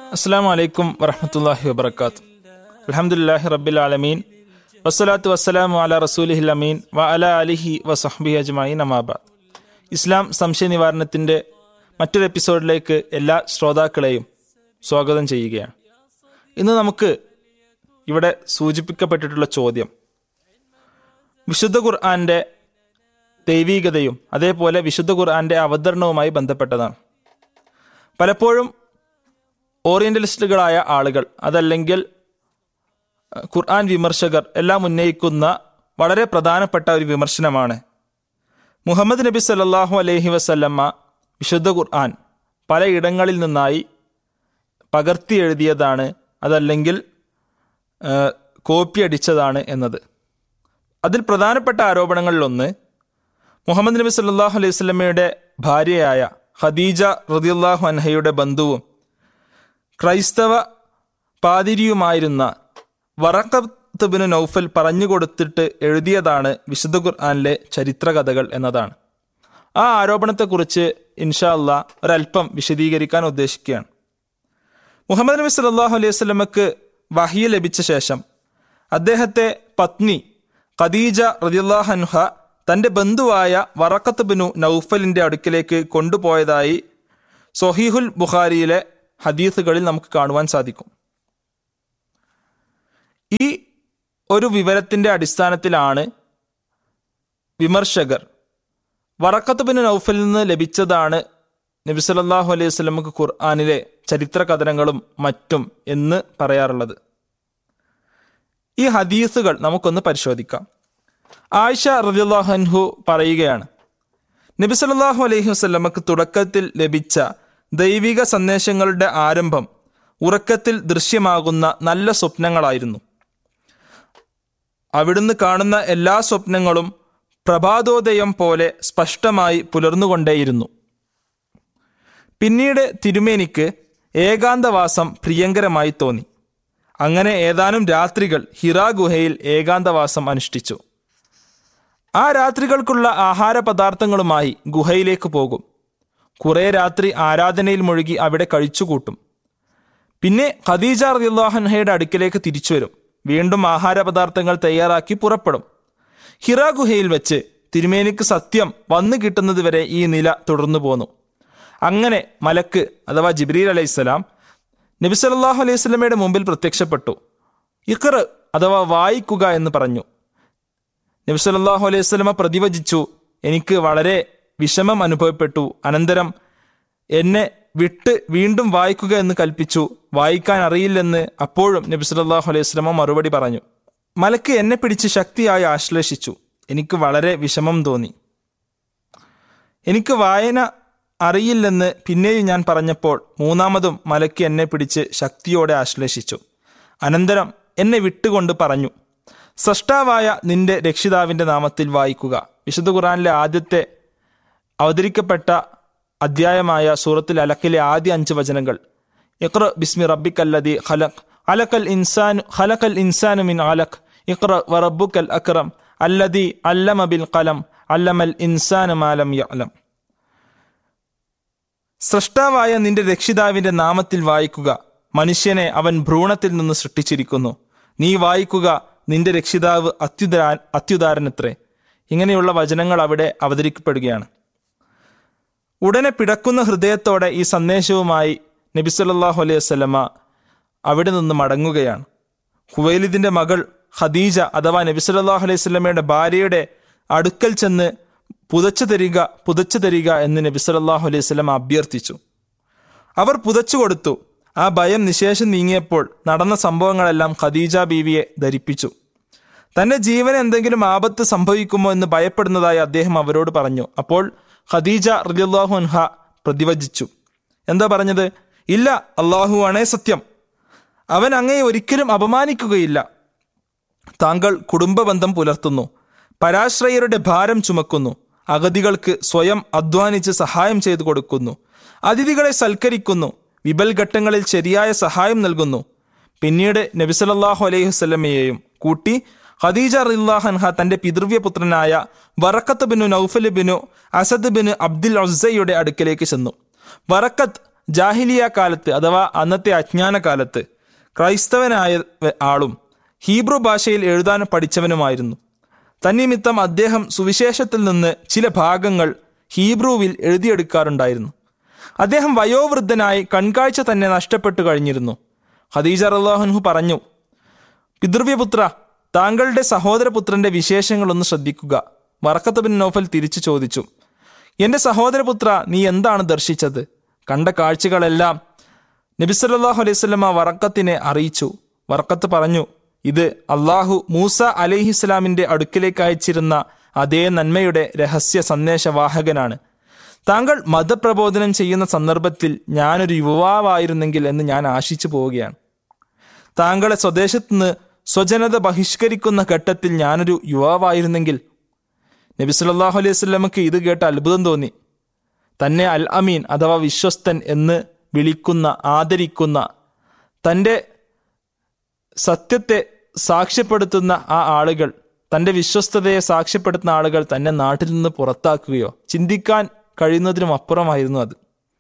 അസ്സാം വലൈക്കും വറഹമത്തല്ലാഹി വബർക്കാത്ത് അലഹമുല്ലാഹി റബ്ബിൽ ആലമീൻ വസ്സലാത്തു വസ്സലാമു അല റസൂലിഹിൽ അമീൻ വ അല അലിഹി വസഹബി അജ്മായിൻ അമാബാദ് ഇസ്ലാം സംശയ നിവാരണത്തിൻ്റെ മറ്റൊരു എപ്പിസോഡിലേക്ക് എല്ലാ ശ്രോതാക്കളെയും സ്വാഗതം ചെയ്യുകയാണ് ഇന്ന് നമുക്ക് ഇവിടെ സൂചിപ്പിക്കപ്പെട്ടിട്ടുള്ള ചോദ്യം വിശുദ്ധ ഖുർആന്റെ ദൈവീകതയും അതേപോലെ വിശുദ്ധ ഖുർആന്റെ അവതരണവുമായി ബന്ധപ്പെട്ടതാണ് പലപ്പോഴും ഓറിയന്റലിസ്റ്റുകളായ ആളുകൾ അതല്ലെങ്കിൽ അഹ്, ഖുർആൻ വിമർശകർ എല്ലാം ഉന്നയിക്കുന്ന വളരെ പ്രധാനപ്പെട്ട ഒരു വിമർശനമാണ് മുഹമ്മദ് നബി സല്ലല്ലാഹു അലൈഹി വസല്ലമ്മ വിശുദ്ധ ഖുർആൻ പലയിടങ്ങളിൽ നിന്നായി പകർത്തി എഴുതിയതാണ് അതല്ലെങ്കിൽ ഏഹ്, കോപ്പി അടിച്ചതാണ് എന്നത് അതിൽ പ്രധാനപ്പെട്ട ആരോപണങ്ങളിലൊന്ന് മുഹമ്മദ് നബി സല്ലല്ലാഹു അലൈഹി വസല്ലമയുടെ ഭാര്യയായ ഖദീജ റളിയല്ലാഹു അൻഹയുടെ ബന്ധുവും ക്രൈസ്തവ പാതിരിയുമായിരുന്ന വറക്കത്ത് ബിൻ നൗഫൽ പറഞ്ഞു കൊടുത്തിട്ട് എഴുതിയതാണ് വിശുദ്ധ ഖുർആനിലെ ചരിത്രകഥകൾ എന്നതാണ് ആ ആരോപണത്തെക്കുറിച്ച് ഇൻഷാ അല്ലാ ഒരല്പം വിശദീകരിക്കാൻ ഉദ്ദേശിക്കുകയാണ് മുഹമ്മദ് നബി സല്ലല്ലാഹു അലൈഹി വസല്ലമക്ക് വഹിയ ലഭിച്ച ശേഷം അദ്ദേഹത്തെ പത്നി ഖദീജ റളിയല്ലാഹു അൻഹ തന്റെ ബന്ധുവായ വറക്കത്ത് ബിനു നൗഫലിന്റെ അടുക്കിലേക്ക് കൊണ്ടുപോയതായി സൊഹീഹുൽ ബുഖാരിയിലെ ഹദീസുകളിൽ നമുക്ക് കാണുവാൻ സാധിക്കും ഈ ഒരു വിവരത്തിന്റെ അടിസ്ഥാനത്തിലാണ് വിമർശകർ വറക്കത്ത് ബിൻ നൗഫലിൽ നിന്ന് ലഭിച്ചതാണ് നബി സല്ലല്ലാഹു അലൈഹി വസല്ലമക്ക് ഖുർആനിലെ ചരിത്ര കഥനങ്ങളും മറ്റും എന്ന് പറയാറുള്ളത് ഈ ഹദീസുകൾ നമുക്കൊന്ന് പരിശോധിക്കാം ആയിഷ റളിയല്ലാഹു അൻഹു പറയുകയാണ് നബി സല്ലല്ലാഹു അലൈഹി വസല്ലമക്ക് തുടക്കത്തിൽ ലഭിച്ച ദൈവിക സന്ദേശങ്ങളുടെ ആരംഭം ഉറക്കത്തിൽ ദൃശ്യമാകുന്ന നല്ല സ്വപ്നങ്ങളായിരുന്നു അവിടുന്ന് കാണുന്ന എല്ലാ സ്വപ്നങ്ങളും പ്രഭാതോദയം പോലെ സ്പഷ്ടമായി പുലർന്നുകൊണ്ടേയിരുന്നു പിന്നീട് തിരുമേനിക്ക് ഏകാന്തവാസം പ്രിയങ്കരമായി തോന്നി അങ്ങനെ ഏതാനും രാത്രികൾ ഹിറാ ഗുഹയിൽ ഏകാന്തവാസം അനുഷ്ഠിച്ചു ആ രാത്രികൾക്കുള്ള ആഹാര പദാർത്ഥങ്ങളുമായി ഗുഹയിലേക്ക് പോകും കുറെ രാത്രി ആരാധനയിൽ മുഴുകി അവിടെ കഴിച്ചുകൂട്ടും പിന്നെ ഖദീജ റളിയല്ലാഹുഅൻഹയുടെ അടുക്കിലേക്ക് തിരിച്ചു വരും വീണ്ടും ആഹാര പദാർത്ഥങ്ങൾ തയ്യാറാക്കി പുറപ്പെടും ഹിറ ഗുഹയിൽ വെച്ച് തിരുമേനിക്ക് സത്യം വന്നു കിട്ടുന്നതുവരെ ഈ നില തുടർന്നു പോന്നു അങ്ങനെ മലക്ക് അഥവാ ജിബ്രീൽ അലൈഹിസ്സലാം നബി സല്ലല്ലാഹു അലൈഹി സ്വലമയുടെ മുമ്പിൽ പ്രത്യക്ഷപ്പെട്ടു ഇഖർ അഥവാ വായിക്കുക എന്ന് പറഞ്ഞു നബി സല്ലല്ലാഹു അലൈഹി വസല്ലമ പ്രതിവചിച്ചു എനിക്ക് വളരെ വിഷമം അനുഭവപ്പെട്ടു അനന്തരം എന്നെ വിട്ട് വീണ്ടും വായിക്കുക എന്ന് കൽപ്പിച്ചു വായിക്കാൻ അറിയില്ലെന്ന് അപ്പോഴും നബി സല്ലല്ലാഹു അലൈഹി വസല്ലമ മറുപടി പറഞ്ഞു മലക്ക് എന്നെ പിടിച്ച് ശക്തിയായി ആശ്ലേഷിച്ചു എനിക്ക് വളരെ വിഷമം തോന്നി എനിക്ക് വായന അറിയില്ലെന്ന് പിന്നെയും ഞാൻ പറഞ്ഞപ്പോൾ മൂന്നാമതും മലക്ക് എന്നെ പിടിച്ച് ശക്തിയോടെ ആശ്ലേഷിച്ചു അനന്തരം എന്നെ വിട്ടുകൊണ്ട് പറഞ്ഞു സൃഷ്ടാവായ നിന്റെ രക്ഷിതാവിന്റെ നാമത്തിൽ വായിക്കുക വിശുദ്ധ ഖുറാനിലെ ആദ്യത്തെ അവതരിക്കപ്പെട്ട അധ്യായമായ സൂറത്തിൽ അലക്കിലെ ആദ്യ അഞ്ച് വചനങ്ങൾ ഇഖ്റ ബിസ്മി റബ്ബിക്കല്ലതി ഖലഖ് അലക്കൽ ഇൻസാൻ ഖലഖൽ ഇൻസാനു മിൻ അലഖ് ഇഖ്റ വറബ്ബുക്കൽ അക്രം അല്ലദി അല്ലമ ബിൽ ഖലം അല്ലമൽ ഇൻസാനു മാലം യഅലം സൃഷ്ടാവായ നിന്റെ രക്ഷിതാവിന്റെ നാമത്തിൽ വായിക്കുക മനുഷ്യനെ അവൻ ഭ്രൂണത്തിൽ നിന്ന് സൃഷ്ടിച്ചിരിക്കുന്നു നീ വായിക്കുക നിന്റെ രക്ഷിതാവ് അത്യുദാ അത്യുദാരനത്രേ ഇങ്ങനെയുള്ള വചനങ്ങൾ അവിടെ അവതരിക്കപ്പെടുകയാണ് ഉടനെ പിടക്കുന്ന ഹൃദയത്തോടെ ഈ സന്ദേശവുമായി നബി സല്ലല്ലാഹു അലൈഹി വസല്ലമ അവിടെ നിന്ന് മടങ്ങുകയാണ് ഹുവൈലിദിന്റെ മകൾ ഖദീജ അഥവാ നബി സല്ലല്ലാഹു അലൈഹി വസല്ലമയുടെ ഭാര്യയുടെ അടുക്കൽ ചെന്ന് പുതച്ചു തരിക പുതച്ചു തരിക എന്ന് നബി സല്ലല്ലാഹു അലൈഹി വസല്ലമ അഭ്യർത്ഥിച്ചു അവർ പുതച്ചു കൊടുത്തു ആ ഭയം നിശേഷം നീങ്ങിയപ്പോൾ നടന്ന സംഭവങ്ങളെല്ലാം ഖദീജ ബീവിയെ ധരിപ്പിച്ചു തന്റെ ജീവന് എന്തെങ്കിലും ആപത്ത് സംഭവിക്കുമോ എന്ന് ഭയപ്പെടുന്നതായി അദ്ദേഹം അവരോട് പറഞ്ഞു അപ്പോൾ ഖദീജ റളിയല്ലാഹു അൻഹ പ്രതിവചിച്ചു എന്താ പറഞ്ഞത് ഇല്ല അള്ളാഹു ആണേ സത്യം അവൻ അങ്ങയെ ഒരിക്കലും അപമാനിക്കുകയില്ല താങ്കൾ കുടുംബബന്ധം പുലർത്തുന്നു പരാശ്രയരുടെ ഭാരം ചുമക്കുന്നു അഗതികൾക്ക് സ്വയം അധ്വാനിച്ച് സഹായം ചെയ്തു കൊടുക്കുന്നു അതിഥികളെ സൽക്കരിക്കുന്നു വിപൽഘട്ടങ്ങളിൽ ശരിയായ സഹായം നൽകുന്നു പിന്നീട് നബി സല്ലല്ലാഹു അലൈഹി വസല്ലമയെയും കൂട്ടി ഖദീജ റില്ലാഹൻഹ തന്റെ പിതൃവ്യപുത്രനായ വറക്കത്ത് ബിനു നൌഫൽ ബിനു അസദ് ബിനു അബ്ദുൽ ഒസയുടെ അടുക്കലേക്ക് ചെന്നു വറക്കത്ത് ജാഹിലിയ കാലത്ത് അഥവാ അന്നത്തെ അജ്ഞാന കാലത്ത് ക്രൈസ്തവനായ ആളും ഹീബ്രു ഭാഷയിൽ എഴുതാൻ പഠിച്ചവനുമായിരുന്നു തന്നിമിത്തം അദ്ദേഹം സുവിശേഷത്തിൽ നിന്ന് ചില ഭാഗങ്ങൾ ഹീബ്രുവിൽ എഴുതിയെടുക്കാറുണ്ടായിരുന്നു അദ്ദേഹം വയോവൃദ്ധനായി കൺകാഴ്ച തന്നെ നഷ്ടപ്പെട്ടു കഴിഞ്ഞിരുന്നു ഖദീജ റല്ലാഹുൻഹു പറഞ്ഞു പിതൃവ്യപുത്ര താങ്കളുടെ സഹോദരപുത്രന്റെ വിശേഷങ്ങളൊന്ന് ശ്രദ്ധിക്കുക വറക്കത്ത് ബിൻ നോഫൽ തിരിച്ചു ചോദിച്ചു എന്റെ സഹോദരപുത്ര നീ എന്താണ് ദർശിച്ചത് കണ്ട കാഴ്ചകളെല്ലാം നബിസല്ലാഹു അലൈഹി സ്വലമ വറക്കത്തിനെ അറിയിച്ചു വറക്കത്ത് പറഞ്ഞു ഇത് അള്ളാഹു മൂസ അലൈഹിസ്ലാമിന്റെ അടുക്കിലേക്ക് അയച്ചിരുന്ന അതേ നന്മയുടെ രഹസ്യ സന്ദേശവാഹകനാണ് താങ്കൾ മതപ്രബോധനം ചെയ്യുന്ന സന്ദർഭത്തിൽ ഞാനൊരു യുവാവായിരുന്നെങ്കിൽ എന്ന് ഞാൻ ആശിച്ചു പോവുകയാണ് താങ്കളെ സ്വദേശത്തുനിന്ന് സ്വജനത ബഹിഷ്കരിക്കുന്ന ഘട്ടത്തിൽ ഞാനൊരു യുവാവായിരുന്നെങ്കിൽ നബി സല്ലല്ലാഹു അലൈഹി വസല്ലമക്ക് ഇത് കേട്ട് അത്ഭുതം തോന്നി തന്നെ അൽ അമീൻ അഥവാ വിശ്വസ്തൻ എന്ന് വിളിക്കുന്ന ആദരിക്കുന്ന തൻ്റെ സത്യത്തെ സാക്ഷ്യപ്പെടുത്തുന്ന ആ ആളുകൾ തൻ്റെ വിശ്വസ്തതയെ സാക്ഷ്യപ്പെടുത്തുന്ന ആളുകൾ തന്നെ നാട്ടിൽ നിന്ന് പുറത്താക്കുകയോ ചിന്തിക്കാൻ കഴിയുന്നതിനും അപ്പുറമായിരുന്നു അത്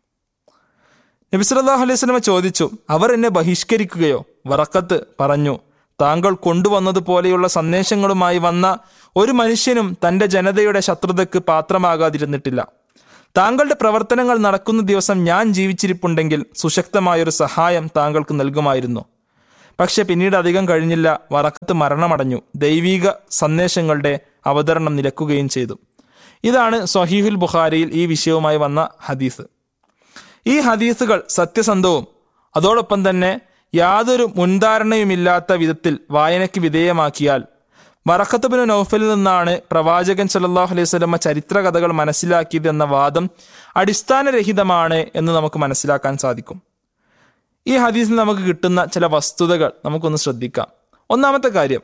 നബി സല്ലല്ലാഹു അലൈഹി വസല്ലമ ചോദിച്ചു അവർ എന്നെ ബഹിഷ്കരിക്കുകയോ വറക്കത്ത് പറഞ്ഞു താങ്കൾ കൊണ്ടുവന്നതുപോലെയുള്ള സന്ദേശങ്ങളുമായി വന്ന ഒരു മനുഷ്യനും തന്റെ ജനതയുടെ ശത്രുതയ്ക്ക് പാത്രമാകാതിരുന്നിട്ടില്ല താങ്കളുടെ പ്രവർത്തനങ്ങൾ നടക്കുന്ന ദിവസം ഞാൻ ജീവിച്ചിരിപ്പുണ്ടെങ്കിൽ സുശക്തമായൊരു സഹായം താങ്കൾക്ക് നൽകുമായിരുന്നു പക്ഷെ പിന്നീട് അധികം കഴിഞ്ഞില്ല വറക്കത്ത് മരണമടഞ്ഞു ദൈവിക സന്ദേശങ്ങളുടെ അവതരണം നിലക്കുകയും ചെയ്തു ഇതാണ് സഹീഹുൽ ബുഖാരിയിൽ ഈ വിഷയവുമായി വന്ന ഹദീസ് ഈ ഹദീസുകൾ സത്യസന്ധവും അതോടൊപ്പം തന്നെ യാതൊരു മുൻധാരണയുമില്ലാത്ത വിധത്തിൽ വായനയ്ക്ക് വിധേയമാക്കിയാൽ വറക്കത്തുബിന് നൗഫലിൽ നിന്നാണ് പ്രവാചകൻ സല്ലല്ലാഹു അലൈഹി സ്വലമ ചരിത്ര കഥകൾ മനസ്സിലാക്കിയത് എന്ന വാദം അടിസ്ഥാനരഹിതമാണ് എന്ന് നമുക്ക് മനസ്സിലാക്കാൻ സാധിക്കും ഈ ഹദീസിൽ നമുക്ക് കിട്ടുന്ന ചില വസ്തുതകൾ നമുക്കൊന്ന് ശ്രദ്ധിക്കാം ഒന്നാമത്തെ കാര്യം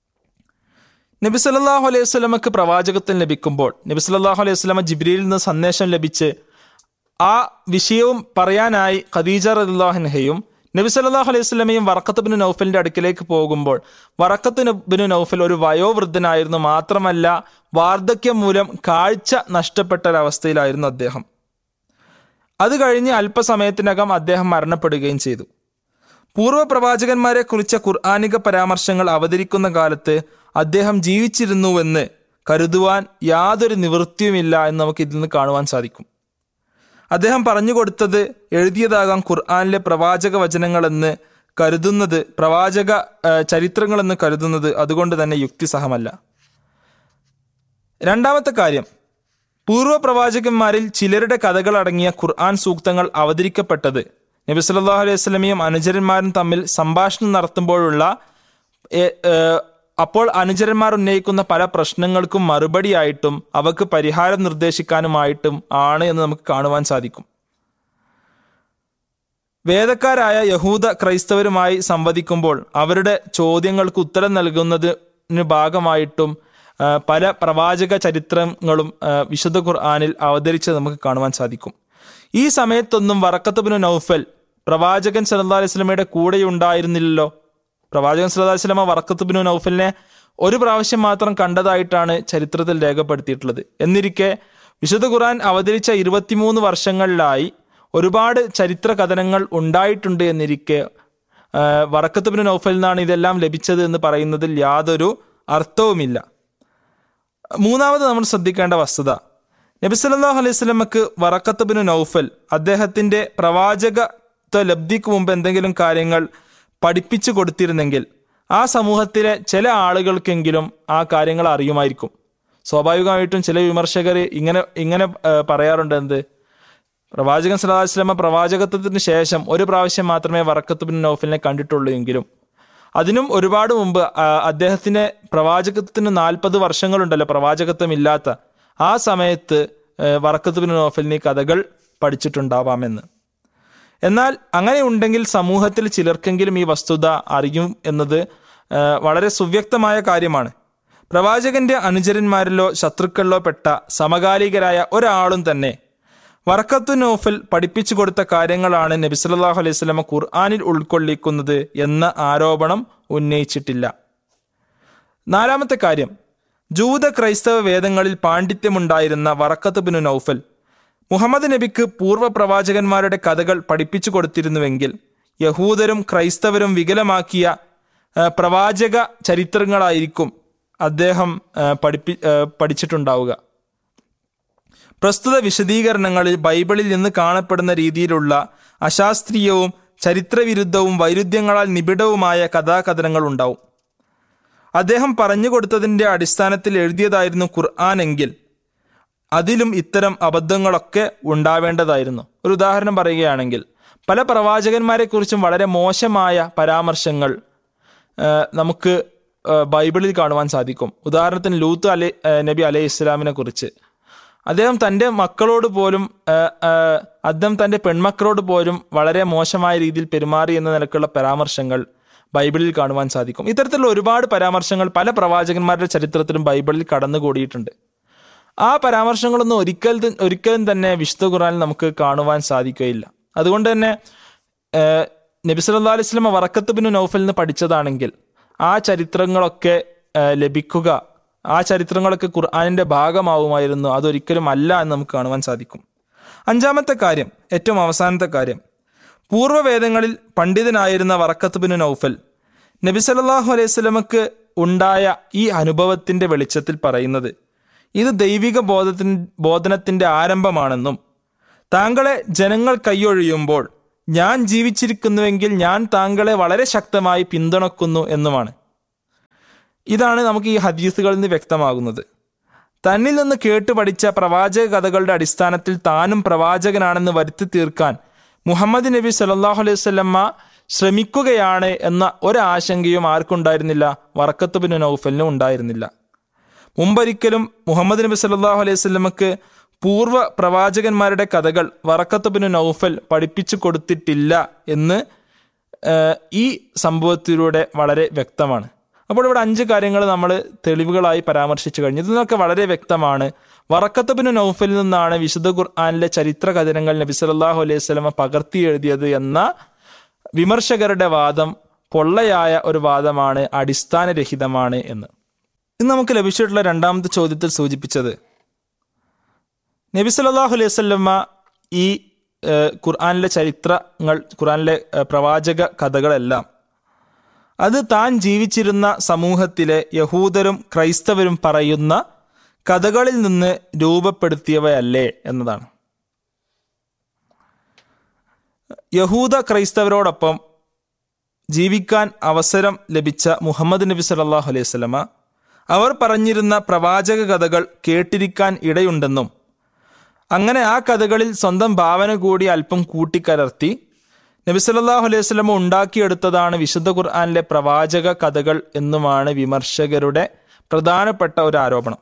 നബി സല്ലല്ലാഹു അലൈഹി വസല്ലമക്ക് പ്രവാചകത്വം ലഭിക്കുമ്പോൾ നബി സല്ലല്ലാഹു അലൈഹി വസല്ലമ ജിബ്രീലിൽ നിന്ന് സന്ദേശം ലഭിച്ച് ആ വിഷയവും പറയാനായി ഖദീജ റദിള്ളാഹൻഹയും നബി സല്ലല്ലാഹു അലൈഹി വസല്ലമയും വറക്കത്ത് ബിൻ നൗഫലിന്റെ അടുക്കിലേക്ക് പോകുമ്പോൾ വറക്കത്ത് ബിൻ നൗഫൽ ഒരു വയോവൃദ്ധനായിരുന്നു മാത്രമല്ല വാർദ്ധക്യം മൂലം കാഴ്ച നഷ്ടപ്പെട്ട ഒരവസ്ഥയിലായിരുന്നു അദ്ദേഹം അത് കഴിഞ്ഞ് അല്പസമയത്തിനകം അദ്ദേഹം മരണപ്പെടുകയും ചെയ്തു പൂർവ്വ പ്രവാചകന്മാരെ കുറിച്ച ഖുർആാനിക പരാമർശങ്ങൾ അവതരിക്കുന്ന കാലത്ത് അദ്ദേഹം ജീവിച്ചിരുന്നുവെന്ന് കരുതുവാൻ യാതൊരു നിവൃത്തിയുമില്ല എന്ന് നമുക്ക് ഇതിൽ നിന്ന് കാണുവാൻ സാധിക്കും അദ്ദേഹം പറഞ്ഞു കൊടുത്തത് എഴുതിയതാകാം ഖുർആാനിലെ പ്രവാചക വചനങ്ങളെന്ന് കരുതുന്നത് പ്രവാചക ചരിത്രങ്ങളെന്ന് കരുതുന്നത് അതുകൊണ്ട് തന്നെ യുക്തിസഹമല്ല രണ്ടാമത്തെ കാര്യം പൂർവ്വ പ്രവാചകന്മാരിൽ ചിലരുടെ കഥകൾ അടങ്ങിയ ഖുർആൻ സൂക്തങ്ങൾ അവതരിക്കപ്പെട്ടത് നബി സല്ലല്ലാഹു അലൈഹി വസല്ലമയും അനുചരന്മാരും തമ്മിൽ സംഭാഷണം നടത്തുമ്പോഴുള്ള അപ്പോൾ അനുചരന്മാർ ഉന്നയിക്കുന്ന പല പ്രശ്നങ്ങൾക്കും മറുപടിയായിട്ടും അവക്ക് പരിഹാരം നിർദ്ദേശിക്കാനുമായിട്ടും ആണ് എന്ന് നമുക്ക് കാണുവാൻ സാധിക്കും വേദക്കാരായ യഹൂദ ക്രൈസ്തവരുമായി സംവദിക്കുമ്പോൾ അവരുടെ ചോദ്യങ്ങൾക്ക് ഉത്തരം നൽകുന്നതിന് ഭാഗമായിട്ടും പല പ്രവാചക ചരിത്രങ്ങളും വിശുദ്ധ ഖുർആാനിൽ അവതരിച്ച് നമുക്ക് കാണുവാൻ സാധിക്കും ഈ സമയത്തൊന്നും വറക്കത്തുബിന് നൗഫൽ പ്രവാചകൻ സല്ലാ അലൈഹി സ്വലമയുടെ കൂടെ ഉണ്ടായിരുന്നില്ലല്ലോ പ്രവാചകൻ സല്ലാ അലൈഹി സ്വലമ വറക്കത്തുബിന് നൗഫലിനെ ഒരു പ്രാവശ്യം മാത്രം കണ്ടതായിട്ടാണ് ചരിത്രത്തിൽ രേഖപ്പെടുത്തിയിട്ടുള്ളത് എന്നിരിക്കെ വിശുദ്ധ ഖുർആൻ അവതരിച്ച ഇരുപത്തിമൂന്ന് വർഷങ്ങളിലായി ഒരുപാട് ചരിത്ര കഥനങ്ങൾ ഉണ്ടായിട്ടുണ്ട് എന്നിരിക്കെ വറക്കത്തുബിന് നൗഫലിൽ നിന്നാണ് ഇതെല്ലാം ലഭിച്ചത് എന്ന് പറയുന്നതിൽ യാതൊരു അർത്ഥവുമില്ല മൂന്നാമത് നമ്മൾ ശ്രദ്ധിക്കേണ്ട വസ്തുത നബി സല്ലല്ലാഹു അലൈഹി സ്വലമക്ക് വറക്കത്തുബിന് നൗഫൽ അദ്ദേഹത്തിന്റെ പ്രവാചകത്വ ലബ്ധിക്ക് മുമ്പ് എന്തെങ്കിലും കാര്യങ്ങൾ പഠിപ്പിച്ചു കൊടുത്തിരുന്നെങ്കിൽ ആ സമൂഹത്തിലെ ചില ആളുകൾക്കെങ്കിലും ആ കാര്യങ്ങൾ അറിയുമായിരിക്കും സ്വാഭാവികമായിട്ടും ചില വിമർശകർ ഇങ്ങനെ ഇങ്ങനെ പറയാറുണ്ട് എന്ത് പ്രവാചകൻ സല്ലല്ലാഹു അലൈഹി വസല്ലമ പ്രവാചകത്വത്തിന് ശേഷം ഒരു പ്രാവശ്യം മാത്രമേ വറക്കത്തുബിൻ നൗഫലിനെ കണ്ടിട്ടുള്ളൂ എങ്കിലും അതിനും ഒരുപാട് മുമ്പ് അദ്ദേഹത്തിന് പ്രവാചകത്വത്തിന് നാൽപ്പത് വർഷങ്ങളുണ്ടല്ലോ പ്രവാചകത്വം ഇല്ലാത്ത ആ സമയത്ത് വറക്കത്ത് ബിൻ നോഫലിന് കഥകൾ പഠിച്ചിട്ടുണ്ടാവാമെന്ന് എന്നാൽ അങ്ങനെ ഉണ്ടെങ്കിൽ സമൂഹത്തിൽ ചിലർക്കെങ്കിലും ഈ വസ്തുത അറിയും എന്നത് വളരെ സുവ്യക്തമായ കാര്യമാണ് പ്രവാചകന്റെ അനുചരന്മാരിലോ ശത്രുക്കളിലോ പെട്ട സമകാലികരായ ഒരാളും തന്നെ വറക്കത്തു നോഫൽ പഠിപ്പിച്ചു കൊടുത്ത കാര്യങ്ങളാണ് നബി സല്ലല്ലാഹു അലൈഹി വസല്ലമ ഖുർആനിൽ ഉൾക്കൊള്ളിക്കുന്നത് എന്ന ആരോപണം ഉന്നയിച്ചിട്ടില്ല നാലാമത്തെ കാര്യം ജൂത ക്രൈസ്തവ വേദങ്ങളിൽ പാണ്ഡിത്യമുണ്ടായിരുന്ന വറക്കത്ത് ബിനു നൗഫൽ മുഹമ്മദ് നബിക്ക് പൂർവ്വ പ്രവാചകന്മാരുടെ കഥകൾ പഠിപ്പിച്ചു കൊടുത്തിരുന്നുവെങ്കിൽ യഹൂദരും ക്രൈസ്തവരും വികലമാക്കിയ ആ, പ്രവാചക ചരിത്രങ്ങളായിരിക്കും അദ്ദേഹം ആ, പഠിപ്പി ആ, പഠിച്ചിട്ടുണ്ടാവുക പ്രസ്തുത വിശദീകരണങ്ങളിൽ ബൈബിളിൽ നിന്ന് കാണപ്പെടുന്ന രീതിയിലുള്ള അശാസ്ത്രീയവും ചരിത്രവിരുദ്ധവും വൈരുദ്ധ്യങ്ങളാൽ നിബിഡവുമായ കഥാകഥനങ്ങൾ ഉണ്ടാവും അദ്ദേഹം പറഞ്ഞു കൊടുത്തതിൻ്റെ അടിസ്ഥാനത്തിൽ എഴുതിയതായിരുന്നു ഖുർആൻ എങ്കിൽ അതിലും ഇത്തരം അബദ്ധങ്ങളൊക്കെ ഉണ്ടാവേണ്ടതായിരുന്നു ഒരു ഉദാഹരണം പറയുകയാണെങ്കിൽ പല പ്രവാചകന്മാരെക്കുറിച്ചും വളരെ മോശമായ പരാമർശങ്ങൾ ആ, നമുക്ക് ആ, ബൈബിളിൽ കാണുവാൻ സാധിക്കും ഉദാഹരണത്തിന് ലൂത്ത് അലി ആ, നബി അലൈഹി ഇസ്ലാമിനെ കുറിച്ച് അദ്ദേഹം തൻ്റെ മക്കളോട് പോലും ആ, ആ, അദ്ദേഹം തൻ്റെ പെൺമക്കളോട് പോലും വളരെ മോശമായ രീതിയിൽ പെരുമാറി എന്ന നിലക്കുള്ള പരാമർശങ്ങൾ ബൈബിളിൽ കാണുവാൻ സാധിക്കും ഇത്തരത്തിലുള്ള ഒരുപാട് പരാമർശങ്ങൾ പല പ്രവാചകന്മാരുടെ ചരിത്രത്തിലും ബൈബിളിൽ കടന്നുകൂടിയിട്ടുണ്ട് ആ പരാമർശങ്ങളൊന്നും ഒരിക്കൽ ത- ഒരിക്കലും തന്നെ വിശുദ്ധ ഖുറാനിൽ നമുക്ക് കാണുവാൻ സാധിക്കുകയില്ല അതുകൊണ്ട് തന്നെ ഏഹ്, നബി സല്ലല്ലാഹു അലൈഹി വസല്ലമ വറക്കത്ത് ബിൻ നൗഫലിൽ നിന്ന് പഠിച്ചതാണെങ്കിൽ ആ ചരിത്രങ്ങളൊക്കെ ഏഹ്, ലഭിക്കുക ആ ചരിത്രങ്ങളൊക്കെ ഖുർആാനിന്റെ ഭാഗമാവുമായിരുന്നു അതൊരിക്കലും അല്ല എന്ന് നമുക്ക് കാണുവാൻ സാധിക്കും അഞ്ചാമത്തെ കാര്യം ഏറ്റവും അവസാനത്തെ കാര്യം പൂർവ്വവേദങ്ങളിൽ പണ്ഡിതനായിരുന്ന വറക്കത്ത് ബിൻ നൗഫൽ നബി സല്ലല്ലാഹു അലൈഹി വസല്ലമക്ക് ഉണ്ടായ ഈ അനുഭവത്തിന്റെ വെളിച്ചത്തിൽ പറയുന്നത് ഇത് ദൈവിക ബോധത്തിൻ ബോധനത്തിന്റെ ആരംഭമാണെന്നും താങ്കളെ ജനങ്ങൾ കൈയൊഴിയുമ്പോൾ ഞാൻ ജീവിച്ചിരിക്കുന്നുവെങ്കിൽ ഞാൻ താങ്കളെ വളരെ ശക്തമായി പിന്തുണക്കുന്നു എന്നുമാണ് ഇതാണ് നമുക്ക് ഈ ഹദീസുകളിൽ നിന്ന് വ്യക്തമാകുന്നത് തന്നിൽ നിന്ന് കേട്ടു പഠിച്ച പ്രവാചക കഥകളുടെ അടിസ്ഥാനത്തിൽ താനും പ്രവാചകനാണെന്ന് വരുത്തി തീർക്കാൻ മുഹമ്മദ് നബി സല്ലല്ലാഹു അലൈഹി വസല്ലമ്മ ശ്രമിക്കുകയാണ് എന്ന ഒരാശങ്കയും ആർക്കുണ്ടായിരുന്നില്ല വറക്കത്ത് ബിൻ നൗഫലിനും ഉണ്ടായിരുന്നില്ല മുമ്പൊരിക്കലും മുഹമ്മദ് നബി സല്ലല്ലാഹു അലൈഹി വസല്ലമക്ക് പൂർവ്വ പ്രവാചകന്മാരുടെ കഥകൾ വറക്കത്ത് ബിൻ നൗഫൽ പഠിപ്പിച്ചു കൊടുത്തിട്ടില്ല എന്ന് ഏഹ്, ഈ സംഭവത്തിലൂടെ വളരെ വ്യക്തമാണ് അപ്പോൾ ഇവിടെ അഞ്ച് കാര്യങ്ങൾ നമ്മൾ തെളിവുകളായി പരാമർശിച്ചു കഴിഞ്ഞു ഇതിൽ നിന്നൊക്കെ വളരെ വ്യക്തമാണ് വറക്കത്ത് ബിൻ നൗഫലിൽ നിന്നാണ് വിശുദ്ധ ഖുർആാനിലെ ചരിത്ര കഥനങ്ങൾ നബി സല്ലല്ലാഹു അലൈഹി വസല്ലമ പകർത്തി എഴുതിയത് എന്ന വിമർശകരുടെ വാദം പൊള്ളയായ ഒരു വാദമാണ് അടിസ്ഥാനരഹിതമാണ് എന്ന് ഇന്ന് നമുക്ക് ലഭിച്ചിട്ടുള്ള രണ്ടാമത്തെ ചോദ്യത്തിൽ സൂചിപ്പിച്ചത് നബി സല്ലല്ലാഹു അലൈഹി വസല്ലമ ഈ ഏഹ്, ഖുർആനിലെ ചരിത്രങ്ങൾ ഖുർആനിലെ ഏഹ്, പ്രവാചക കഥകളെല്ലാം അത് താൻ ജീവിച്ചിരുന്ന സമൂഹത്തിലെ യഹൂദരും ക്രൈസ്തവരും പറയുന്ന കഥകളിൽ നിന്ന് രൂപപ്പെടുത്തിയവയല്ലേ എന്നതാണ് യഹൂദ ക്രൈസ്തവരോടൊപ്പം ജീവിക്കാൻ അവസരം ലഭിച്ച മുഹമ്മദ് നബി സല്ലല്ലാഹു അലൈഹി വസല്ലമ അവർ പറഞ്ഞിരുന്ന പ്രവാചക കഥകൾ കേട്ടിരിക്കാൻ ഇടയുണ്ടെന്നും അങ്ങനെ ആ കഥകളിൽ സ്വന്തം ഭാവന കൂടി അല്പം കൂട്ടിക്കലർത്തി നബി സല്ലല്ലാഹു അലൈഹി വസല്ലമ ഉണ്ടാക്കിയെടുത്തതാണ് വിശുദ്ധ ഖുർആനിലെ പ്രവാചക കഥകൾ എന്നുമാണ് വിമർശകരുടെ പ്രധാനപ്പെട്ട ഒരു ആരോപണം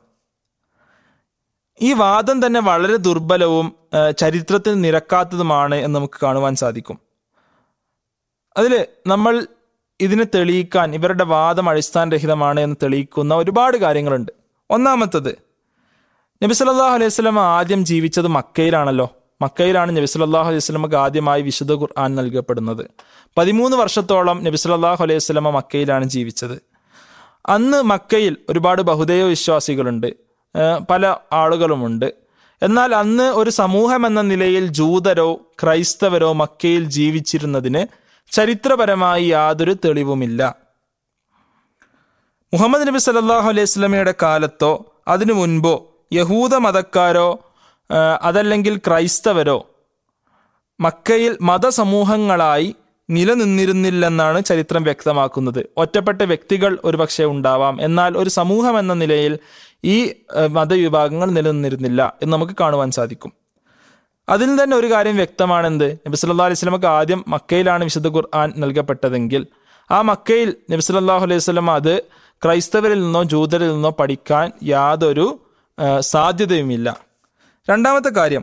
ഈ വാദം തന്നെ വളരെ ദുർബലവും ആ, ചരിത്രത്തിൽ നിരക്കാത്തതുമാണ് എന്ന് നമുക്ക് കാണുവാൻ സാധിക്കും അതിൽ നമ്മൾ ഇതിനെ തെളിയിക്കാൻ ഇവരുടെ വാദം അടിസ്ഥാനരഹിതമാണ് എന്ന് തെളിയിക്കുന്ന ഒരുപാട് കാര്യങ്ങളുണ്ട് ഒന്നാമത്തത് നബി സല്ലല്ലാഹു അലൈഹി വസല്ലമ ആദ്യം ജീവിച്ചത് മക്കയിലാണല്ലോ മക്കയിലാണ് നബി സല്ലല്ലാഹു അലൈഹി വസല്ലമക്ക് ആദ്യമായി വിശുദ്ധ ഖുർആൻ നൽകപ്പെടുന്നത് പതിമൂന്ന് വർഷത്തോളം നബി സല്ലല്ലാഹു അലൈഹി വസല്ലമ മക്കയിലാണ് ജീവിച്ചത് അന്ന് മക്കയിൽ ഒരുപാട് ബഹുദൈവ വിശ്വാസികളുണ്ട് ഏഹ് പല ആളുകളുമുണ്ട് എന്നാൽ അന്ന് ഒരു സമൂഹം എന്ന നിലയിൽ ജൂതരോ ക്രൈസ്തവരോ മക്കയിൽ ജീവിച്ചിരുന്നതിന് ചരിത്രപരമായി യാതൊരു തെളിവുമില്ല മുഹമ്മദ് നബി സല്ലല്ലാഹു അലൈഹി സ്വലമയുടെ കാലത്തോ അതിനു മുൻപോ യഹൂദ മതക്കാരോ ആ, അതല്ലെങ്കിൽ ക്രൈസ്തവരോ മക്കയിൽ മതസമൂഹങ്ങളായി നിലനിന്നിരുന്നില്ലെന്നാണ് ചരിത്രം വ്യക്തമാക്കുന്നത് ഒറ്റപ്പെട്ട വ്യക്തികൾ ഒരുപക്ഷെ ഉണ്ടാവാം എന്നാൽ ഒരു സമൂഹം എന്ന നിലയിൽ ഈ ആ, മതവിഭാഗങ്ങൾ നിലനിന്നിരുന്നില്ല എന്ന് നമുക്ക് കാണുവാൻ സാധിക്കും അതിൽ തന്നെ ഒരു കാര്യം വ്യക്തമാണെന്ത് നബി സല്ലല്ലാഹു അലൈഹി വസല്ലമക്ക് ആദ്യം മക്കയിലാണ് വിശുദ്ധ ഖുർആൻ നൽകപ്പെട്ടതെങ്കിൽ ആ മക്കയിൽ നബി സല്ലല്ലാഹു അലൈഹി വസല്ലമ അത് ക്രൈസ്തവരിൽ നിന്നോ ജൂതരിൽ നിന്നോ പഠിക്കാൻ യാതൊരു ആ, സാധ്യതയുമില്ല രണ്ടാമത്തെ കാര്യം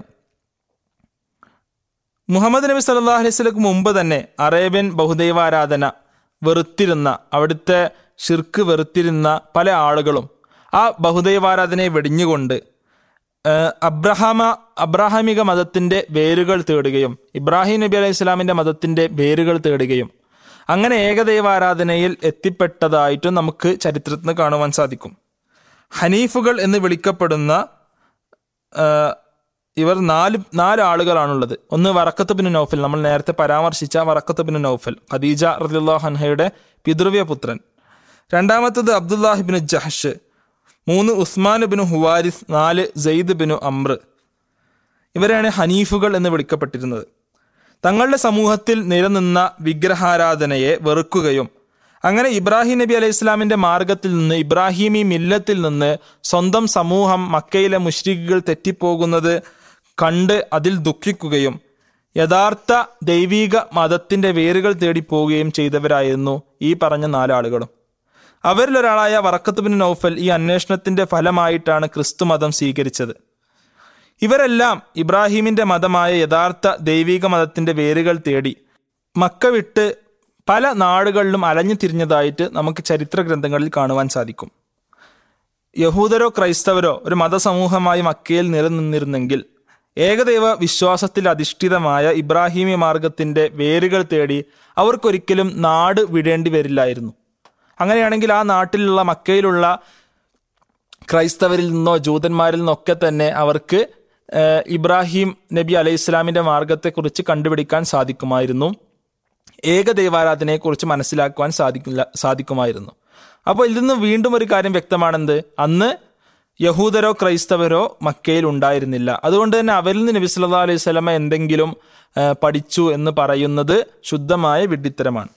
മുഹമ്മദ് നബി സല്ലല്ലാഹു അലൈഹി വസല്ലമക്ക് മുമ്പ് തന്നെ അറേബ്യൻ ബഹുദൈവാരാധന വെറുത്തിരുന്ന അവിടുത്തെ ഷിർക്ക് വെറുത്തിരുന്ന പല ആളുകളും ആ ബഹുദൈവാരാധനയെ വെടിഞ്ഞുകൊണ്ട് ഏഹ് അബ്രഹാമ അബ്രാഹാമിക മതത്തിന്റെ വേരുകൾ തേടുകയും ഇബ്രാഹിം നബി അലൈഹി ഇസ്ലാമിന്റെ മതത്തിന്റെ വേരുകൾ തേടുകയും അങ്ങനെ ഏകദൈവാരാധനയിൽ എത്തിപ്പെട്ടതായിട്ടും നമുക്ക് ചരിത്രത്തിൽ നിന്ന് കാണുവാൻ സാധിക്കും ഹനീഫുകൾ എന്ന് വിളിക്കപ്പെടുന്ന ഏഹ് ഇവർ നാല് നാല് ആളുകളാണുള്ളത് ഒന്ന് വറക്കത്ത് ബിൻ നൗഫൽ നമ്മൾ നേരത്തെ പരാമർശിച്ച വറക്കത്ത് ബിൻ നൗഫൽ ഖദീജ റദിയുള്ള ഹൻഹയുടെ പിതൃവ്യ പുത്രൻ രണ്ടാമത്തത് അബ്ദുല്ലാഹിബിന് ജഹഷ് മൂന്ന് ഉസ്മാൻ ബിൻ ഹുവാരിസ് നാല് സെയ്ദ് ബിനു അമ്ര ഇവരാണ് ഹനീഫുകൾ എന്ന് വിളിക്കപ്പെട്ടിരുന്നത് തങ്ങളുടെ സമൂഹത്തിൽ നിലനിന്ന വിഗ്രഹാരാധനയെ വെറുക്കുകയും അങ്ങനെ ഇബ്രാഹിം നബി അലൈഹി ഇസ്ലാമിന്റെ മാർഗത്തിൽ നിന്ന് ഇബ്രാഹിമി മില്ലത്തിൽ നിന്ന് സ്വന്തം സമൂഹം മക്കയിലെ മുഷ്രിഖുകൾ തെറ്റിപ്പോകുന്നത് കണ്ട് അതിൽ ദുഃഖിക്കുകയും യഥാർത്ഥ ദൈവീക മതത്തിന്റെ വേരുകൾ തേടി പോവുകയും ചെയ്തവരായിരുന്നു ഈ പറഞ്ഞ നാലാളുകളും അവരിലൊരാളായ വറക്കത്ത് ബിൻ നൗഫൽ ഈ അന്വേഷണത്തിന്റെ ഫലമായിട്ടാണ് ക്രിസ്തു മതം സ്വീകരിച്ചത് ഇവരെല്ലാം ഇബ്രാഹിമിന്റെ മതമായ യഥാർത്ഥ ദൈവിക മതത്തിന്റെ വേരുകൾ തേടി മക്ക വിട്ട് പല നാടുകളിലും അലഞ്ഞു തിരിഞ്ഞതായിട്ട് നമുക്ക് ചരിത്ര ഗ്രന്ഥങ്ങളിൽ കാണുവാൻ സാധിക്കും യഹൂദരോ ക്രൈസ്തവരോ ഒരു മതസമൂഹമായി മക്കയിൽ നിലനിന്നിരുന്നെങ്കിൽ ഏകദൈവ വിശ്വാസത്തിൽ അധിഷ്ഠിതമായ ഇബ്രാഹിമി മാർഗത്തിന്റെ വേരുകൾ തേടി അവർക്കൊരിക്കലും നാട് വിടേണ്ടി വരില്ലായിരുന്നു അങ്ങനെയാണെങ്കിൽ ആ നാട്ടിലുള്ള മക്കയിലുള്ള ക്രൈസ്തവരിൽ നിന്നോ ജൂതന്മാരിൽ നിന്നൊക്കെ തന്നെ അവർക്ക് ഏഹ്, ഇബ്രാഹിം നബി അലൈഹി ഇസ്ലാമിന്റെ മാർഗത്തെക്കുറിച്ച് കണ്ടുപിടിക്കാൻ സാധിക്കുമായിരുന്നു ഏകദൈവാരാധനയെക്കുറിച്ച് മനസ്സിലാക്കുവാൻ സാധിക്കില്ല സാധിക്കുമായിരുന്നു അപ്പോൾ ഇതിൽ നിന്ന് വീണ്ടും ഒരു കാര്യം വ്യക്തമാണെന്ത് അന്ന് യഹൂദരോ ക്രൈസ്തവരോ മക്കയിൽ ഉണ്ടായിരുന്നില്ല അതുകൊണ്ട് തന്നെ അവരിൽ നിന്ന് നബി സല്ലല്ലാഹു അലൈഹി സ്വലമ എന്തെങ്കിലും ഏഹ്, പഠിച്ചു എന്ന് പറയുന്നത് ശുദ്ധമായ വിഡ്ഢിത്തരമാണ്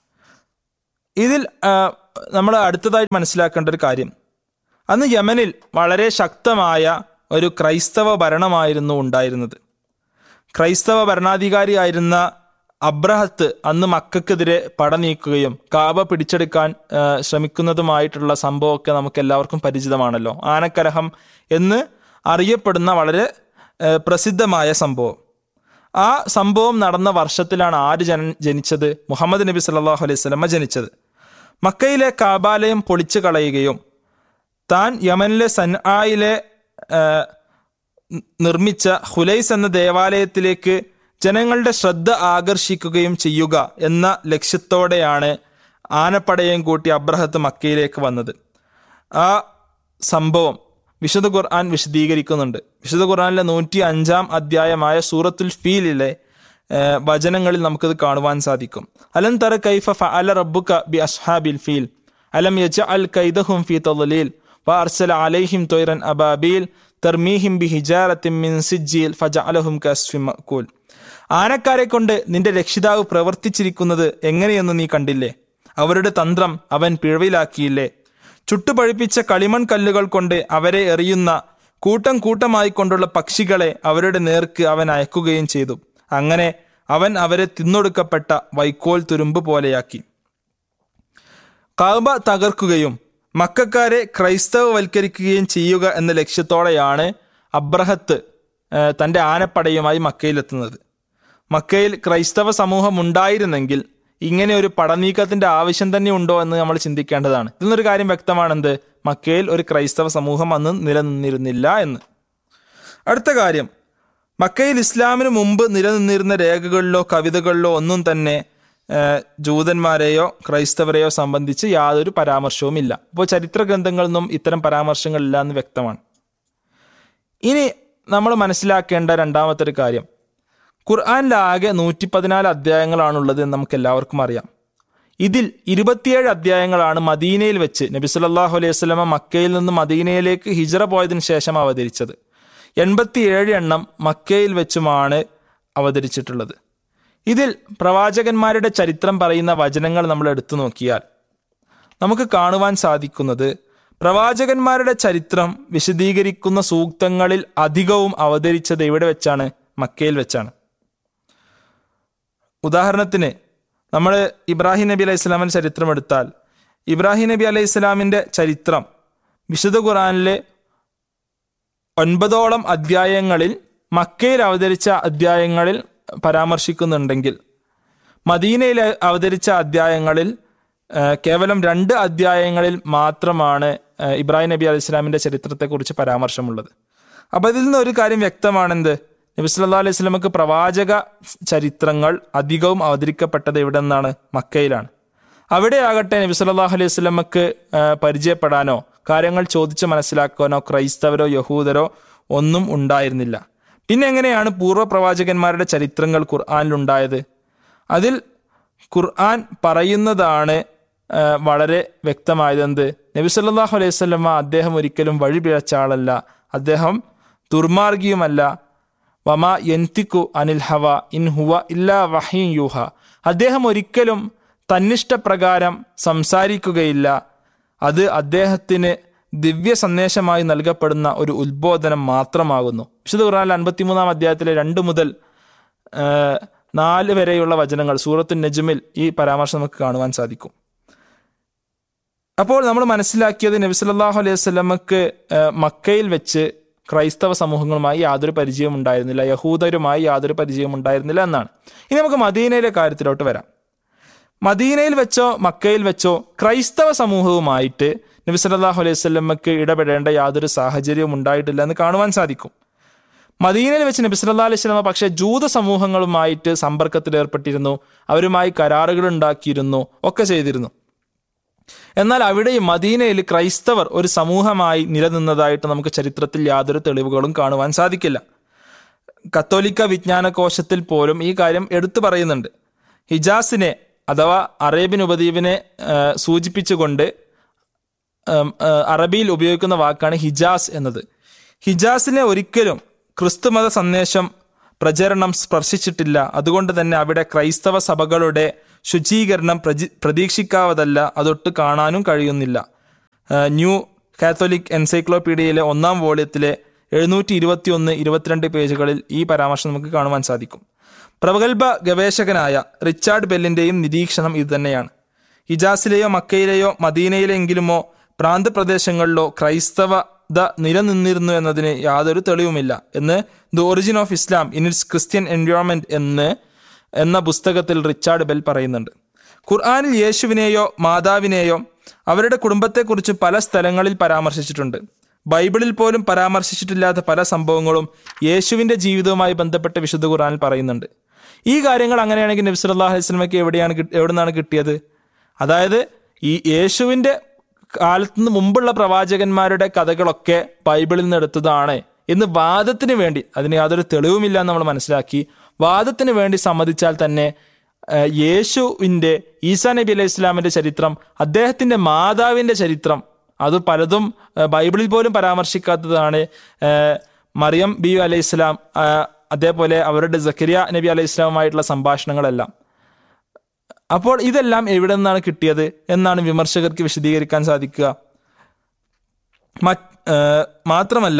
ഇതിൽ നമ്മൾ അടുത്തതായി മനസ്സിലാക്കേണ്ട ഒരു കാര്യം അന്ന് യമനിൽ വളരെ ശക്തമായ ഒരു ക്രൈസ്തവ ഭരണമായിരുന്നു ഉണ്ടായിരുന്നത് ക്രൈസ്തവ ഭരണാധികാരിയായിരുന്ന അബ്രഹത്ത് അന്ന് മക്കൾക്കെതിരെ പട നീക്കുകയും കാബ പിടിച്ചെടുക്കാൻ ആ, ശ്രമിക്കുന്നതുമായിട്ടുള്ള സംഭവമൊക്കെ നമുക്ക് എല്ലാവർക്കും പരിചിതമാണല്ലോ ആനക്കലഹം എന്ന് അറിയപ്പെടുന്ന വളരെ ആ, പ്രസിദ്ധമായ സംഭവം ആ സംഭവം നടന്ന വർഷത്തിലാണ് ആര് ജന ജനിച്ചത് മുഹമ്മദ് നബി സല്ലല്ലാഹു അലൈഹി സ്വലമ ജനിച്ചത് മക്കയിലെ കാബാലയം പൊളിച്ചു കളയുകയും താൻ യമനിലെ സൻആയിലെ ആ, ന- നിർമ്മിച്ച ഹുലൈസ് എന്ന ദേവാലയത്തിലേക്ക് ജനങ്ങളുടെ ശ്രദ്ധ ആകർഷിക്കുകയും ചെയ്യുക എന്ന ലക്ഷ്യത്തോടെയാണ് ആനപ്പടയും കൂട്ടി അബ്രഹത്ത് മക്കയിലേക്ക് വന്നത് ആ സംഭവം വിശുദ്ധ ഖുർആൻ വിശദീകരിക്കുന്നുണ്ട് വിശുദ്ധ ഖുർആനിലെ നൂറ്റി അഞ്ചാം അധ്യായമായ സൂറത്തുൽ ഫീലിലെ ഏഹ്, വചനങ്ങളിൽ നമുക്കത് കാണുവാൻ സാധിക്കും അലം തറ കൈഫ ഫഅല റബ്ബുക ബി അസ്ഹാബിൽ ഫീൽ അലം യജഅൽ കൈദഹും ഫീ തളലീൽ വഅർസല അലൈഹിം തൊയ്റൻ അബാബീൽ തർമീഹിം ബി ഹിജാറത്തിൻ മിൻ സിജ്ജീൽ ഫജഅലഹും കസ്ഫിൻ മഅകൂൽ ആനക്കാരെ കൊണ്ട് നിന്റെ രക്ഷിതാവ് പ്രവർത്തിച്ചിരിക്കുന്നത് എങ്ങനെയെന്ന് നീ കണ്ടില്ലേ അവരുടെ തന്ത്രം അവൻ പിഴവിലാക്കിയില്ലേ ചുട്ടുപഴിപ്പിച്ച കളിമൺ കല്ലുകൾ കൊണ്ട് അവരെ എറിയുന്ന കൂട്ടം കൂട്ടമായി കൊണ്ടുള്ള പക്ഷികളെ അവരുടെ നേർക്ക് അവൻ അയക്കുകയും ചെയ്തു അങ്ങനെ അവൻ അവരെ തിന്നൊടുക്കപ്പെട്ട വൈക്കോൽ തുരുമ്പ് പോലെയാക്കി കാബ തകർക്കുകയും മക്കാരെ ക്രൈസ്തവവൽക്കരിക്കുകയും ചെയ്യുക എന്ന ലക്ഷ്യത്തോടെയാണ് അബ്രഹത്ത് ഏഹ്, തന്റെ ആനപ്പടയുമായി മക്കയിലെത്തുന്നത് മക്കയിൽ ക്രൈസ്തവ സമൂഹം ഉണ്ടായിരുന്നെങ്കിൽ ഇങ്ങനെ ഒരു പടനീക്കത്തിന്റെ ആവശ്യം തന്നെ ഉണ്ടോ എന്ന് നമ്മൾ ചിന്തിക്കേണ്ടതാണ് ഇതിൽ നിന്നൊരു കാര്യം വ്യക്തമാണെന്ത് മക്കയിൽ ഒരു ക്രൈസ്തവ സമൂഹം അന്ന് നിലനിന്നിരുന്നില്ല എന്ന് അടുത്ത കാര്യം മക്കയിൽ ഇസ്ലാമിന് മുമ്പ് നിലനിന്നിരുന്ന രേഖകളിലോ കവിതകളിലോ ഒന്നും തന്നെ ഏഹ്, ജൂതന്മാരെയോ ക്രൈസ്തവരെയോ സംബന്ധിച്ച് യാതൊരു പരാമർശവും ഇല്ല അപ്പോൾ ചരിത്ര ഗ്രന്ഥങ്ങളിലൊന്നും ഇത്തരം പരാമർശങ്ങളില്ല എന്ന് വ്യക്തമാണ് ഇനി നമ്മൾ മനസ്സിലാക്കേണ്ട രണ്ടാമത്തെ ഒരു കാര്യം ഖുർആാനിലാകെ നൂറ്റി പതിനാല് അധ്യായങ്ങളാണുള്ളത് എന്ന് നമുക്ക് എല്ലാവർക്കും അറിയാം ഇതിൽ ഇരുപത്തിയേഴ് അധ്യായങ്ങളാണ് മദീനയിൽ വെച്ച് നബി സല്ലല്ലാഹു അലൈഹി വസല്ലമ മക്കയിൽ നിന്ന് മദീനയിലേക്ക് ഹിജറ പോയതിനു ശേഷം അവതരിച്ചത് എൺപത്തിയേഴ് എണ്ണം മക്കയിൽ വെച്ചുമാണ് അവതരിച്ചിട്ടുള്ളത് ഇതിൽ പ്രവാചകന്മാരുടെ ചരിത്രം പറയുന്ന വചനങ്ങൾ നമ്മൾ എടുത്തു നോക്കിയാൽ നമുക്ക് കാണുവാൻ സാധിക്കുന്നത് പ്രവാചകന്മാരുടെ ചരിത്രം വിശദീകരിക്കുന്ന സൂക്തങ്ങളിൽ അധികവും അവതരിച്ചത് എവിടെ വെച്ചാണ് മക്കയിൽ വെച്ചാണ് ഉദാഹരണത്തിന് നമ്മൾ ഇബ്രാഹിം നബി അലൈഹി ഇസ്ലാമിൻ്റെ ചരിത്രം എടുത്താൽ ഇബ്രാഹിം നബി അലൈഹി ഇസ്ലാമിൻ്റെ ചരിത്രം വിശുദ്ധ ഖുറാനിലെ ഒൻപതോളം അധ്യായങ്ങളിൽ മക്കയിൽ അവതരിച്ച അധ്യായങ്ങളിൽ പരാമർശിക്കുന്നുണ്ടെങ്കിൽ മദീനയിൽ അവതരിച്ച അധ്യായങ്ങളിൽ ആ, കേവലം രണ്ട് അധ്യായങ്ങളിൽ മാത്രമാണ് ആ, ഇബ്രാഹിം നബി അലൈഹി ഇസ്ലാമിൻ്റെ ചരിത്രത്തെക്കുറിച്ച് പരാമർശമുള്ളത് അപ്പോൾ ഇതിൽ നിന്ന് ഒരു കാര്യം വ്യക്തമാണെന്ത് നബി സല്ലല്ലാഹു അലൈഹി വസല്ലമക്ക് പ്രവാചക ചരിത്രങ്ങൾ അധികവും അവതരിക്കപ്പെട്ടത് എവിടെ നിന്നാണ് മക്കയിലാണ് അവിടെയാകട്ടെ നബി സല്ലല്ലാഹു അലൈഹി വസല്ലമക്ക് ആ, പരിചയപ്പെടാനോ കാര്യങ്ങൾ ചോദിച്ച് മനസ്സിലാക്കാനോ ക്രൈസ്തവരോ യഹൂദരോ ഒന്നും ഉണ്ടായിരുന്നില്ല പിന്നെ എങ്ങനെയാണ് പൂർവ്വ പ്രവാചകന്മാരുടെ ചരിത്രങ്ങൾ ഖുർആാനിലുണ്ടായത് അതിൽ ഖുർആൻ പറയുന്നതാണ് ആ, വളരെ വ്യക്തമായത് എന്ത് നബി സല്ലല്ലാഹു അലൈഹി വസല്ലമ അദ്ദേഹം ഒരിക്കലും വഴി പിഴച്ച ആളല്ല അദ്ദേഹം ദുർമാർഗിയുമല്ല വമ യന്തിക്കു അനിൽ ഹവ ഇൻ ഹുവ ഇല്ലാ വഹീൻ യൂഹ അദ്ദേഹം ഒരിക്കലും തന്നിഷ്ടപ്രകാരം സംസാരിക്കുകയില്ല അത് അദ്ദേഹത്തിന് ദിവ്യ സന്ദേശമായി നൽകപ്പെടുന്ന ഒരു ഉത്ബോധനം മാത്രമാകുന്നു വിശുദ്ധ ഖുർആൻ അൻപത്തിമൂന്നാം അധ്യായത്തിലെ രണ്ട് മുതൽ ആ, നാല് വരെയുള്ള വചനങ്ങൾ സൂറത്തു നജ്മിൽ ഈ പരാമർശം നമുക്ക് കാണുവാൻ സാധിക്കും അപ്പോൾ നമ്മൾ മനസ്സിലാക്കിയത് നബി സല്ലല്ലാഹു അലൈഹി വസല്ലമക്ക് ആ, മക്കയിൽ വെച്ച് ക്രൈസ്തവ സമൂഹങ്ങളുമായി യാതൊരു പരിചയവും ഉണ്ടായിരുന്നില്ല യഹൂദരുമായി യാതൊരു പരിചയവും ഉണ്ടായിരുന്നില്ല എന്നാണ് ഇനി നമുക്ക് മദീനയിലെ കാര്യത്തിലോട്ട് വരാം മദീനയിൽ വെച്ചോ മക്കയിൽ വെച്ചോ ക്രൈസ്തവ സമൂഹവുമായിട്ട് നബി സല്ലല്ലാഹു അലൈഹി വസല്ലമക്ക് ഇടപെടേണ്ട യാതൊരു സാഹചര്യവും ഉണ്ടായിട്ടില്ല എന്ന് കാണുവാൻ സാധിക്കും മദീനയിൽ വെച്ച് നബി സല്ലല്ലാഹു അലൈഹി വസല്ലമ പക്ഷേ ജൂത സമൂഹങ്ങളുമായിട്ട് സമ്പർക്കത്തിൽ ഏർപ്പെട്ടിരുന്നു അവരുമായി കരാറുകൾ ഉണ്ടാക്കിയിരുന്നു ഒക്കെ ചെയ്തിരുന്നു എന്നാൽ അവിടെയും മദീനയിൽ ക്രൈസ്തവർ ഒരു സമൂഹമായി നിലനിന്നതായിട്ട് നമുക്ക് ചരിത്രത്തിൽ യാതൊരു തെളിവുകളും കാണുവാൻ സാധിക്കില്ല കത്തോലിക്ക വിജ്ഞാന കോശത്തിൽ പോലും ഈ കാര്യം എടുത്തു പറയുന്നുണ്ട് ഹിജാസിനെ അഥവാ അറേബ്യൻ ഉപദ്വീപിനെ ആ, സൂചിപ്പിച്ചുകൊണ്ട് ഉം, ആ, അറബിയിൽ ഉപയോഗിക്കുന്ന വാക്കാണ് ഹിജാസ് എന്നത് ഹിജാസിനെ ഒരിക്കലും ക്രിസ്തുമത സന്ദേശം പ്രചരണം സ്പർശിച്ചിട്ടില്ല അതുകൊണ്ട് തന്നെ അവിടെ ക്രൈസ്തവ സഭകളുടെ ശുചീകരണം പ്രജി പ്രതീക്ഷിക്കാവതല്ല അതൊട്ട് കാണാനും കഴിയുന്നില്ല ആ, ന്യൂ കാത്തോലിക് എൻസൈക്ലോപീഡിയയിലെ ഒന്നാം വോള്യത്തിലെ എഴുന്നൂറ്റി ഇരുപത്തി ഒന്ന് ഇരുപത്തിരണ്ട് പേജുകളിൽ ഈ പരാമർശം നമുക്ക് കാണുവാൻ സാധിക്കും പ്രഗത്ഭ ഗവേഷകനായ റിച്ചാർഡ് ബെല്ലിന്റെയും നിരീക്ഷണം ഇതുതന്നെയാണ് ഹിജാസിലെയോ മക്കയിലെയോ മദീനയിലെങ്കിലുമോ പ്രാന്തപ്രദേശങ്ങളിലോ ക്രൈസ്തവത നിലനിന്നിരുന്നു എന്നതിന് യാതൊരു തെളിവുമില്ല എന്ന് the origin of Islam in its Christian environment എന്ന് എന്ന പുസ്തകത്തിൽ റിച്ചാർഡ് ബെൽ പറയുന്നുണ്ട് ഖുർആാനിൽ യേശുവിനെയോ മാതാവിനെയോ അവരുടെ കുടുംബത്തെക്കുറിച്ച് പല സ്ഥലങ്ങളിൽ പരാമർശിച്ചിട്ടുണ്ട് ബൈബിളിൽ പോലും പരാമർശിച്ചിട്ടില്ലാത്ത പല സംഭവങ്ങളും യേശുവിന്റെ ജീവിതവുമായി ബന്ധപ്പെട്ട് വിശുദ്ധ ഖുർആനിൽ പറയുന്നുണ്ട് ഈ കാര്യങ്ങൾ അങ്ങനെയാണെങ്കിൽ നബി സല്ലല്ലാഹു അലൈഹി വസല്ലമയ്ക്ക് എവിടെയാണ് കിട്ടി- എവിടെ നിന്നാണ് കിട്ടിയത് അതായത് ഈ യേശുവിന്റെ കാലത്ത് നിന്ന് മുമ്പുള്ള പ്രവാചകന്മാരുടെ കഥകളൊക്കെ ബൈബിളിൽ നിന്ന് എടുത്തതാണ് എന്ന് വാദത്തിന് വേണ്ടി അതിന് യാതൊരു തെളിവുമില്ല എന്ന് നമ്മൾ മനസ്സിലാക്കി വാദത്തിന് വേണ്ടി സമ്മതിച്ചാൽ തന്നെ ഏഹ്, യേശുവിന്റെ ഈസാ നബി അലൈഹി ഇസ്ലാമിന്റെ ചരിത്രം അദ്ദേഹത്തിന്റെ മാതാവിന്റെ ചരിത്രം അത് പലതും ഏഹ്, ബൈബിളിൽ പോലും പരാമർശിക്കാത്തതാണ് ഏഹ്, മറിയം ബി അലൈഹി ഇസ്ലാം ആഹ്, അതേപോലെ അവരുടെ സക്കരിയ നബി അലൈഹി ഇസ്ലാമുമായിട്ടുള്ള സംഭാഷണങ്ങളെല്ലാം അപ്പോൾ ഇതെല്ലാം എവിടെ നിന്നാണ് കിട്ടിയത് എന്നാണ് വിമർശകർക്ക് വിശദീകരിക്കാൻ സാധിക്കുക മറ്റ് ഏഹ് മാത്രമല്ല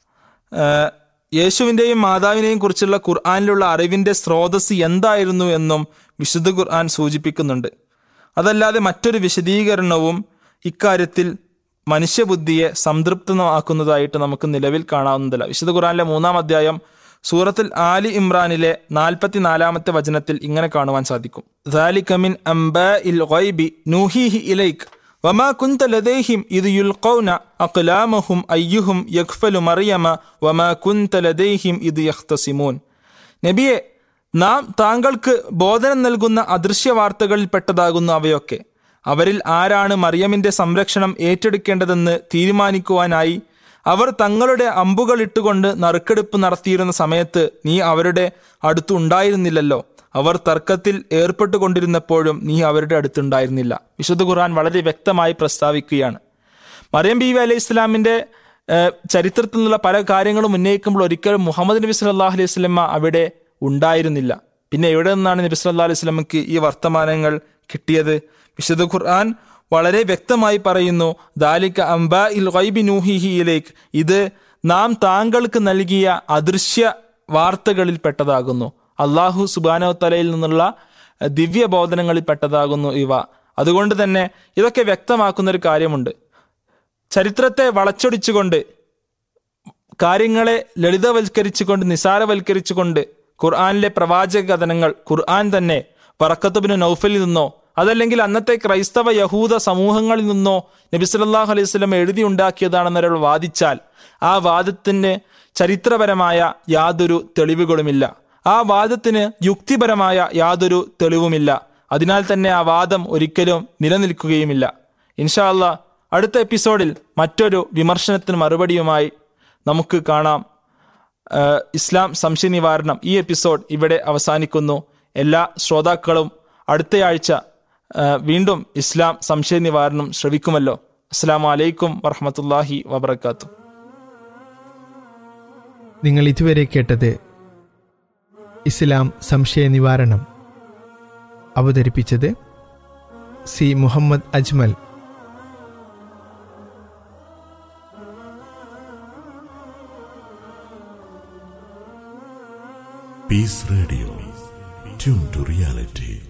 ഏഹ് യേശുവിൻ്റെയും മാതാവിനെയും കുറിച്ചുള്ള ഖുർആാനിലുള്ള അറിവിൻ്റെ സ്രോതസ് എന്തായിരുന്നു എന്നും വിശുദ്ധ ഖുർആൻ സൂചിപ്പിക്കുന്നുണ്ട് അതല്ലാതെ മറ്റൊരു വിശദീകരണവും ഇക്കാര്യത്തിൽ മനുഷ്യബുദ്ധിയെ സംതൃപ്തമാക്കുന്നതായിട്ട് നമുക്ക് നിലവിൽ കാണാവുന്നതല്ല വിശുദ്ധ ഖുർആനിലെ മൂന്നാം അധ്യായം സൂറത്തിൽ ആലി ഇമ്രാനിലെ നാൽപ്പത്തിനാലാമത്തെ വചനത്തിൽ ഇങ്ങനെ കാണുവാൻ സാധിക്കും ذَلِكَ مِنْ أَنْبَاءِ الْغَيْبِ نُوحِيهِ إِلَيْكَ وما كنت لديهم إذ يلقون أقلامهم أيهم يكفل مريم وما كنت لديهم إذ يختصمون നബിയെ നാം താങ്കൾക്ക് ബോധനം നൽകുന്ന അദൃശ്യ വാർത്തകളിൽപ്പെട്ടതാകുന്നു അവയൊക്കെ അവരിൽ ആരാണ് മറിയമിന്റെ സംരക്ഷണം ഏറ്റെടുക്കേണ്ടതെന്ന് തീരുമാനിക്കുവാനായി അവർ തങ്ങളുടെ അമ്പുകൾ ഇട്ടുകൊണ്ട് നറുക്കെടുപ്പ് നടത്തിയിരുന്ന സമയത്ത് നീ അവരുടെ അടുത്തുണ്ടായിരുന്നില്ലല്ലോ അവർ തർക്കത്തിൽ ഏർപ്പെട്ടുകൊണ്ടിരുന്നപ്പോഴും നീ അവരുടെ അടുത്തുണ്ടായിരുന്നില്ല വിശുദ്ധ ഖുർആൻ വളരെ വ്യക്തമായി പ്രസ്താവിക്കുകയാണ് മറിയം ബി വി അലൈഹി ഇസ്ലാമിന്റെ ഏഹ്, ചരിത്രത്തിൽ നിന്നുള്ള പല കാര്യങ്ങളും ഉന്നയിക്കുമ്പോൾ ഒരിക്കലും മുഹമ്മദ് നബി സല്ലല്ലാഹു അലൈഹി വസല്ലമ അവിടെ ഉണ്ടായിരുന്നില്ല പിന്നെ എവിടെ നിന്നാണ് നബി സല്ലല്ലാഹു അലൈഹി വസല്ലമക്ക് ഈ വർത്തമാനങ്ങൾ കിട്ടിയത് വിശുദ്ധ ഖുർആൻ വളരെ വ്യക്തമായി പറയുന്നു ദാലിക അംബ ഇൽ ഗൈബി നൂഹിഹി ഇലൈക് ഇത് നാം താങ്കൾക്ക് നൽകിയ അദൃശ്യ വാർത്തകളിൽ പെട്ടതാകുന്നു അള്ളാഹു സുബാനോ തലയിൽ നിന്നുള്ള ഏഹ്, ദിവ്യ ബോധനങ്ങളിൽ പെട്ടതാകുന്നു ഇവ അതുകൊണ്ട് തന്നെ ഇതൊക്കെ വ്യക്തമാക്കുന്ന ഒരു കാര്യമുണ്ട് ചരിത്രത്തെ വളച്ചൊടിച്ചുകൊണ്ട് കാര്യങ്ങളെ ലളിതവൽക്കരിച്ചുകൊണ്ട് നിസാരവൽക്കരിച്ചുകൊണ്ട് ഖുർആാനിലെ പ്രവാചക കഥനങ്ങൾ ഖുർആൻ തന്നെ വറക്കത്തുബിന് നൗഫലിൽ നിന്നോ അതല്ലെങ്കിൽ അന്നത്തെ ക്രൈസ്തവ യഹൂദ സമൂഹങ്ങളിൽ നിന്നോ നബി സല്ലല്ലാഹു അലൈഹി വസല്ലം എഴുതി ഉണ്ടാക്കിയതാണെന്നൊരാൾ വാദിച്ചാൽ ആ വാദത്തിന് ചരിത്രപരമായ യാതൊരു തെളിവുകളുമില്ല ആ വാദത്തിന് യുക്തിപരമായ യാതൊരു തെളിവുമില്ല അതിനാൽ തന്നെ ആ വാദം ഒരിക്കലും നിലനിൽക്കുകയുമില്ല ഇൻഷാ അല്ലാ അടുത്ത എപ്പിസോഡിൽ മറ്റൊരു വിമർശനത്തിന് മറുപടിയുമായി നമുക്ക് കാണാം ആ, ഇസ്ലാം സംശയ നിവാരണം ഈ എപ്പിസോഡ് ഇവിടെ അവസാനിക്കുന്നു എല്ലാ ശ്രോതാക്കളും അടുത്തയാഴ്ച ആ, വീണ്ടും ഇസ്ലാം സംശയ നിവാരണം ശ്രവിക്കുമല്ലോ അസ്സാം വലൈക്കും വറഹമത്തല്ലാഹി വബർക്കാത്തു നിങ്ങൾ ഇതുവരെ കേട്ടത് ഇസ്ലാം സംശയ നിവാരണം അവതരിപ്പിച്ചത് C Muhammad Ajmal Peace Radio. Tune to reality.